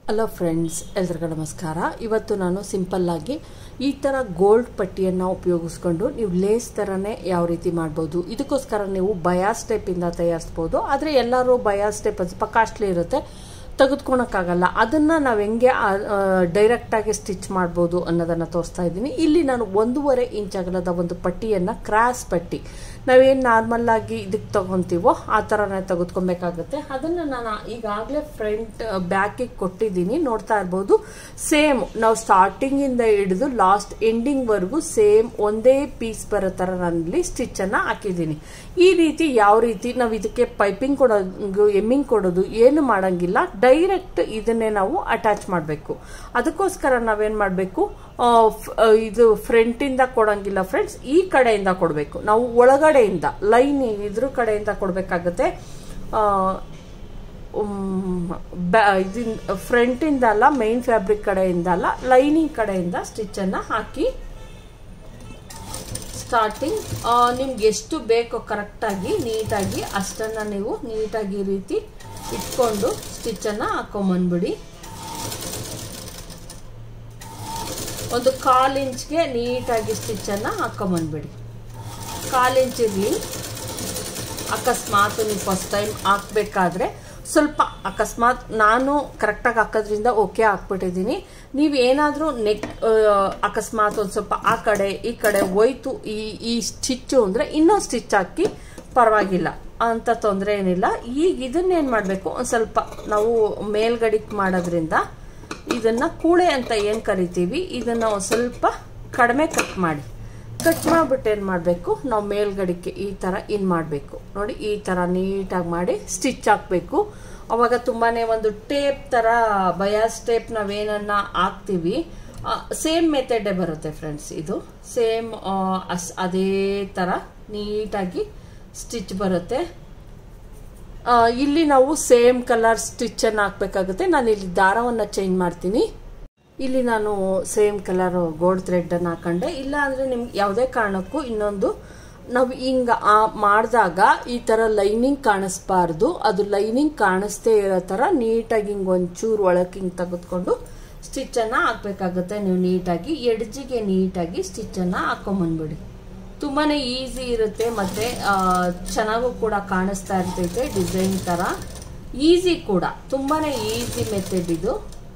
hello friends ಎಲ್ರಿಗೂ ನಮಸ್ಕಾರ ಇವತ್ತು ನಾನು ಸಿಂಪಲ್ಲಾಗಿ ಈ ಥರ ಗೋಲ್ಡ್ ಪಟ್ಟಿಯನ್ನು ಉಪಯೋಗಿಸ್ಕೊಂಡು ನೀವು ಲೇಸ್ ಥರನೇ ಯಾವ ರೀತಿ ಮಾಡ್ಬೋದು ಇದಕ್ಕೋಸ್ಕರ ನೀವು ಬಯಾಸ್ ಟೇಪಿಂದ ತಯಾರಿಸ್ಬೋದು ಆದರೆ ಎಲ್ಲರೂ ಬಯಾಸ್ ಟೇಪ್ ಸ್ವಲ್ಪ ಕಾಸ್ಟ್ಲಿ ಇರುತ್ತೆ ತೆಗೆದುಕೊಳಕ್ಕಾಗಲ್ಲ ಅದನ್ನು ನಾವು ಹೆಂಗೆ ಡೈರೆಕ್ಟಾಗಿ ಸ್ಟಿಚ್ ಮಾಡ್ಬೋದು ಅನ್ನೋದನ್ನು ತೋರಿಸ್ತಾ ಇದ್ದೀನಿ ಇಲ್ಲಿ ನಾನು ಒಂದೂವರೆ ಇಂಚ್ ಅಗಲದ ಒಂದು ಪಟ್ಟಿಯನ್ನು ಕ್ರಾಸ್ ಪಟ್ಟಿ ನಾವೇನು ನಾರ್ಮಲ್ಲಾಗಿ ಇದಕ್ಕೆ ತಗೊತೀವೋ ಆ ಥರನೇ ತೆಗೆದುಕೊಬೇಕಾಗುತ್ತೆ ಅದನ್ನು ನಾನು ಈಗಾಗಲೇ ಫ್ರಂಟ್ ಬ್ಯಾಕಿಗೆ ಕೊಟ್ಟಿದ್ದೀನಿ ನೋಡ್ತಾ ಇರ್ಬೋದು ಸೇಮ್ ನಾವು ಸ್ಟಾರ್ಟಿಂಗಿಂದ ಹಿಡಿದು ಲಾಸ್ಟ್ ಎಂಡಿಂಗ್ವರೆಗೂ ಸೇಮ್ ಒಂದೇ ಪೀಸ್ ಬರೋ ಥರ ನಾನಿಲ್ಲಿ ಸ್ಟಿಚ್ಚನ್ನು ಹಾಕಿದ್ದೀನಿ ಈ ರೀತಿ ಯಾವ ರೀತಿ ನಾವು ಇದಕ್ಕೆ ಪೈಪಿಂಗ್ ಕೊಡೋದು ಎಮ್ಮಿಂಗ್ ಕೊಡೋದು ಏನು ಮಾಡೋಂಗಿಲ್ಲ ಡೈರೆಕ್ಟ್ ಇದನ್ನೇ ನಾವು ಅಟ್ಯಾಚ್ ಮಾಡಬೇಕು ಅದಕ್ಕೋಸ್ಕರ ನಾವೇನು ಮಾಡಬೇಕು ಇದು ಫ್ರಂಟಿಂದ ಕೊಡೋಂಗಿಲ್ಲ ಫ್ರೆಂಡ್ಸ್ ಈ ಕಡೆಯಿಂದ ಕೊಡಬೇಕು ನಾವು ಒಳಗಡೆಯಿಂದ ಲೈನ್ ಇದ್ರ ಕಡೆಯಿಂದ ಕೊಡಬೇಕಾಗತ್ತೆ ಇದin ಫ್ರಂಟಿಂದ ಅಲ್ಲ ಮೈನ್ ಫ್ಯಾಬ್ರಿಕ್ ಕಡೆಯಿಂದ ಅಲ್ಲ ಲೈನಿಂಗ್ ಕಡೆಯಿಂದ ಸ್ಟಿಚ್ಚನ್ನು ಹಾಕಿ ಸ್ಟಾರ್ಟಿಂಗ್ ನಿಮ್ಗೆ ಎಷ್ಟು ಬೇಕೋ ಕರೆಕ್ಟಾಗಿ ನೀಟಾಗಿ ಅಷ್ಟನ್ನು ನೀವು ನೀಟಾಗಿ ಈ ರೀತಿ ಇಟ್ಕೊಂಡು ಸ್ಟಿಚ್ಚನ್ನು ಹಾಕೊಂಬಂದ್ಬಿಡಿ ಒಂದು ಕಾಲು ಇಂಚ್ಗೆ ನೀಟಾಗಿ ಸ್ಟಿಚ್ಚನ್ನು ಹಾಕೊಂಬಂದ್ಬಿಡಿ ಕಾಲು ಇಂಚ್ ಇರಲಿ ಅಕಸ್ಮಾತ್ ನೀವು ಫಸ್ಟ್ ಟೈಮ್ ಹಾಕ್ಬೇಕಾದ್ರೆ ಸ್ವಲ್ಪ ಅಕಸ್ಮಾತ್ ನಾನು ಕರೆಕ್ಟಾಗಿ ಹಾಕೋದ್ರಿಂದ ಓಕೆ ಹಾಕ್ಬಿಟ್ಟಿದ್ದೀನಿ ನೀವು ಏನಾದರೂ ನೆಕ್ ಅಕಸ್ಮಾತ್ ಒಂದು ಸ್ವಲ್ಪ ಆ ಕಡೆ ಈ ಕಡೆ ಹೋಯ್ತು ಈ ಈ ಸ್ಟಿಚ್ಚು ಅಂದರೆ ಇನ್ನೊಂದು ಸ್ಟಿಚ್ ಹಾಕಿ ಪರವಾಗಿಲ್ಲ ಅಂತ ತೊಂದರೆ ಏನಿಲ್ಲ ಈಗ ಇದನ್ನೇನು ಮಾಡಬೇಕು ಒಂದು ಸ್ವಲ್ಪ ನಾವು ಮೇಲ್ಗಡಿಗೆ ಮಾಡೋದ್ರಿಂದ ಇದನ್ನು ಕೂಳೆ ಅಂತ ಏನು ಕರಿತೀವಿ ಇದನ್ನು ಒಂದು ಸ್ವಲ್ಪ ಕಡಿಮೆ ಕಟ್ ಮಾಡಿ ಕಟ್ ಮಾಡಿಬಿಟ್ಟು ಏನು ಮಾಡಬೇಕು ನಾವು ಮೇಲ್ಗಡಿಕೆ ಈ ಥರ ಇನ್ ಮಾಡಬೇಕು ನೋಡಿ ಈ ಥರ ನೀಟಾಗಿ ಮಾಡಿ ಸ್ಟಿಚ್ ಹಾಕಬೇಕು ಅವಾಗ ತುಂಬಾ ಒಂದು ಟೇಪ್ ಥರ ಬಯಾಸ್ ಟೇಪ್ ನಾವೇನನ್ನ ಹಾಕ್ತೀವಿ ಸೇಮ್ ಮೆಥಡೇ ಬರುತ್ತೆ ಫ್ರೆಂಡ್ಸ್ ಇದು ಸೇಮ್ ಅಸ್ ಅದೇ ಥರ ನೀಟಾಗಿ ಸ್ಟಿಚ್ ಬರುತ್ತೆ ಇಲ್ಲಿ ನಾವು ಸೇಮ್ ಕಲರ್ ಸ್ಟಿಚ್ಚನ್ನು ಹಾಕಬೇಕಾಗುತ್ತೆ ನಾನು ಇಲ್ಲಿ ದಾರವನ್ನು ಚೇಂಜ್ ಮಾಡ್ತೀನಿ ಇಲ್ಲಿ ನಾನು ಸೇಮ್ ಕಲರ್ ಗೋಲ್ಡ್ ಥ್ರೆಡನ್ನು ಹಾಕೊಂಡೆ ಇಲ್ಲ ಅಂದರೆ ನಿಮ್ಗೆ ಯಾವುದೇ ಕಾರಣಕ್ಕೂ ಇನ್ನೊಂದು ನಾವು ಹಿಂಗೆ ಮಾಡಿದಾಗ ಈ ಥರ ಲೈನಿಂಗ್ ಕಾಣಿಸ್ಬಾರ್ದು ಅದು ಲೈನಿಂಗ್ ಕಾಣಿಸ್ತೇ ಇರೋ ಥರ ನೀಟಾಗಿ ಹಿಂಗೆ ಒಂಚೂರು ಒಳಗೆ ಹಿಂಗೆ ತೆಗೆದುಕೊಂಡು ಸ್ಟಿಚ್ಚನ್ನು ಹಾಕಬೇಕಾಗುತ್ತೆ ನೀವು ನೀಟಾಗಿ ಎಡ್ಜಿಗೆ ನೀಟಾಗಿ ಸ್ಟಿಚ್ಚನ್ನು ಹಾಕೊಂಬಂದ್ಬಿಡಿ ತುಂಬಾ ಈಸಿ ಇರುತ್ತೆ ಮತ್ತು ಚೆನ್ನಾಗೂ ಕೂಡ ಕಾಣಿಸ್ತಾ ಇರ್ತೈತೆ ಡಿಸೈನ್ ಥರ ಈಸಿ ಕೂಡ ತುಂಬಾ ಈಸಿ ಮೆಥಡ್ ಇದು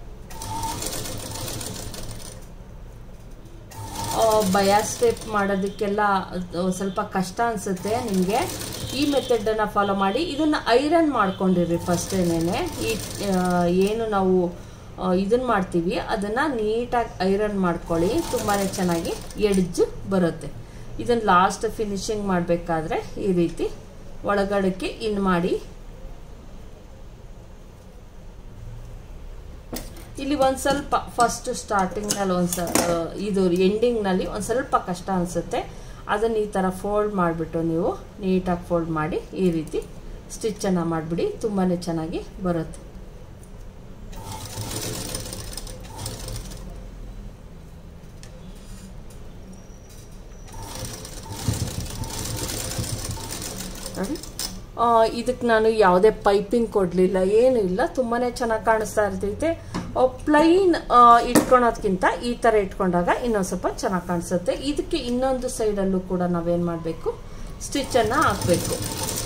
ಬಯಾಸ್ ಸ್ಟೆಪ್ ಮಾಡೋದಕ್ಕೆಲ್ಲ ಸ್ವಲ್ಪ ಕಷ್ಟ ಅನಿಸುತ್ತೆ ನಿಮಗೆ ಈ ಮೆಥಡನ್ನು ಫಾಲೋ ಮಾಡಿ ಇದನ್ನು ಐರನ್ ಮಾಡ್ಕೊಂಡಿರಿ ಫಸ್ಟೇನೆ ಈ ಏನು ನಾವು ಇದನ್ನು ಮಾಡ್ತೀವಿ ಅದನ್ನು ನೀಟಾಗಿ ಐರನ್ ಮಾಡ್ಕೊಳ್ಳಿ ತುಂಬಾ ಚೆನ್ನಾಗಿ ಎಡ್ಜ್ ಬರುತ್ತೆ ಇದನ್ನು ಲಾಸ್ಟ್ ಫಿನಿಶಿಂಗ್ ಮಾಡಬೇಕಾದ್ರೆ ಈ ರೀತಿ ಒಳಗಡಕ್ಕೆ ಇನ್ ಮಾಡಿ ಇಲ್ಲಿ ಒಂದು ಸ್ವಲ್ಪ ಫಸ್ಟ್ ಸ್ಟಾರ್ಟಿಂಗ್ನಲ್ಲಿ ಒಂದು ಸ ಇದು ಎಂಡಿಂಗ್ನಲ್ಲಿ ಒಂದು ಸ್ವಲ್ಪ ಕಷ್ಟ ಅನಿಸುತ್ತೆ ಅದನ್ನು ಈ ಥರ ಫೋಲ್ಡ್ ಮಾಡಿಬಿಟ್ಟು ನೀವು ನೀಟಾಗಿ ಫೋಲ್ಡ್ ಮಾಡಿ ಈ ರೀತಿ ಸ್ಟಿಚ್ಚನ್ನು ಮಾಡಿಬಿಡಿ ತುಂಬಾ ಚೆನ್ನಾಗಿ ಬರುತ್ತೆ ನೋಡಿ ಇದಕ್ಕೆ ನಾನು ಯಾವುದೇ ಪೈಪಿಂಗ್ ಕೊಡಲಿಲ್ಲ ಏನು ಇಲ್ಲ ತುಂಬಾ ಚೆನ್ನಾಗಿ ಕಾಣಿಸ್ತಾ ಇರ್ತೈತೆ ಪ್ಲೈನ್ ಇಟ್ಕೊಳೋದ್ಕಿಂತ ಈ ಥರ ಇಟ್ಕೊಂಡಾಗ ಇನ್ನೊಂದು ಸ್ವಲ್ಪ ಚೆನ್ನಾಗಿ ಕಾಣಿಸುತ್ತೆ ಇದಕ್ಕೆ ಇನ್ನೊಂದು ಸೈಡಲ್ಲೂ ಕೂಡ ನಾವೇನು ಮಾಡಬೇಕು ಸ್ಟಿಚ್ಚನ್ನು ಹಾಕಬೇಕು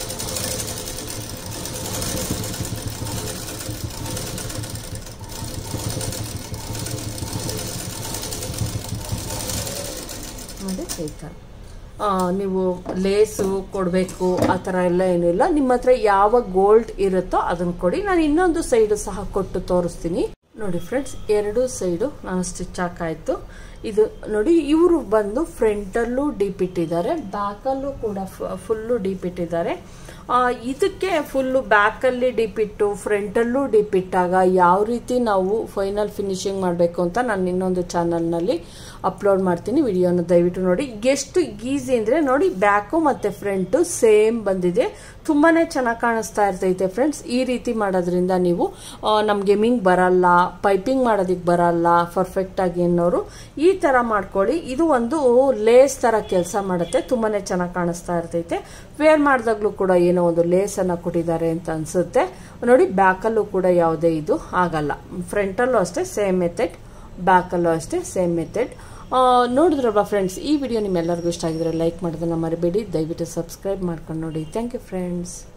ನೋಡಿ ಈ ಥರ ನೀವು ಲೇಸು ಕೊಡಬೇಕು ಆ ಥರ ಎಲ್ಲ ಏನಿಲ್ಲ ನಿಮ್ಮ ಹತ್ರ ಯಾವ ಗೋಲ್ಡ್ ಇರುತ್ತೋ ಅದನ್ನು ಕೊಡಿ ನಾನು ಇನ್ನೊಂದು ಸೈಡು ಸಹ ಕೊಟ್ಟು ತೋರಿಸ್ತೀನಿ ನೋಡಿ ಫ್ರೆಂಡ್ಸ್ ಎರಡು ಸೈಡು ನಾನು ಸ್ಟಿಚ್ ಹಾಕಾಯ್ತು ಇದು ನೋಡಿ ಇವರು ಬಂದು ಫ್ರಂಟಲ್ಲೂ ಡೀಪ್ ಇಟ್ಟಿದ್ದಾರೆ ಬ್ಯಾಕಲ್ಲೂ ಕೂಡ ಫುಲ್ಲು ಡೀಪ್ ಇಟ್ಟಿದ್ದಾರೆ ಇದಕ್ಕೆ ಫುಲ್ಲು ಬ್ಯಾಕಲ್ಲಿ ಡೀಪ್ ಇಟ್ಟು ಫ್ರಂಟಲ್ಲೂ ಡೀಪ್ ಇಟ್ಟಾಗ ಯಾವ ರೀತಿ ನಾವು ಫೈನಲ್ ಫಿನಿಶಿಂಗ್ ಮಾಡಬೇಕು ಅಂತ ನಾನು ಇನ್ನೊಂದು ಚಾನಲ್ನಲ್ಲಿ ಅಪ್ಲೋಡ್ ಮಾಡ್ತೀನಿ ವಿಡಿಯೋನ ದಯವಿಟ್ಟು ನೋಡಿ ಎಷ್ಟು ಈಸಿ ಅಂದರೆ ನೋಡಿ ಬ್ಯಾಕು ಮತ್ತು ಫ್ರಂಟು ಸೇಮ್ ಬಂದಿದೆ ತುಂಬಾ ಚೆನ್ನಾಗಿ ಕಾಣಿಸ್ತಾ ಇರ್ತೈತೆ ಫ್ರೆಂಡ್ಸ್ ಈ ರೀತಿ ಮಾಡೋದ್ರಿಂದ ನೀವು ನಮ್ಗೆ ಮಿಂಗ್ ಬರಲ್ಲ ಪೈಪಿಂಗ್ ಮಾಡೋದಕ್ಕೆ ಬರಲ್ಲ ಪರ್ಫೆಕ್ಟಾಗಿ ಅನ್ನೋರು ಈ ಥರ ಮಾಡ್ಕೊಳ್ಳಿ ಇದು ಒಂದು ಲೇಸ್ ಥರ ಕೆಲಸ ಮಾಡುತ್ತೆ ತುಂಬಾ ಚೆನ್ನಾಗಿ ಕಾಣಿಸ್ತಾ ಇರ್ತೈತೆ ವೇರ್ ಮಾಡಿದಾಗಲೂ ಕೂಡ ಏನೋ ಒಂದು ಲೇಸನ್ನು ಕೊಟ್ಟಿದ್ದಾರೆ ಅಂತ ಅನಿಸುತ್ತೆ ನೋಡಿ ಬ್ಯಾಕಲ್ಲೂ ಕೂಡ ಯಾವುದೇ ಇದು ಆಗಲ್ಲ ಫ್ರಂಟಲ್ಲೂ ಅಷ್ಟೇ ಸೇಮ್ ಮೆಥಡ್ ಬ್ಯಾಕಲ್ಲೂ ಅಷ್ಟೇ ಸೇಮ್ ಮೆಥಡ್ ನೋಡಿದ್ರಲ್ವಾ ಫ್ರೆಂಡ್ಸ್ ಈ ವಿಡಿಯೋ ನಿಮ್ಮೆಲ್ಲರಿಗೂ ಇಷ್ಟ ಆಗಿದ್ರೆ ಲೈಕ್ ಮಾಡೋದನ್ನ ಮರಿಬೇಡಿ ದಯವಿಟ್ಟು ಸಬ್ಸ್ಕ್ರೈಬ್ ಮಾಡ್ಕೊಂಡು ನೋಡಿ ಥ್ಯಾಂಕ್ ಯು ಫ್ರೆಂಡ್ಸ್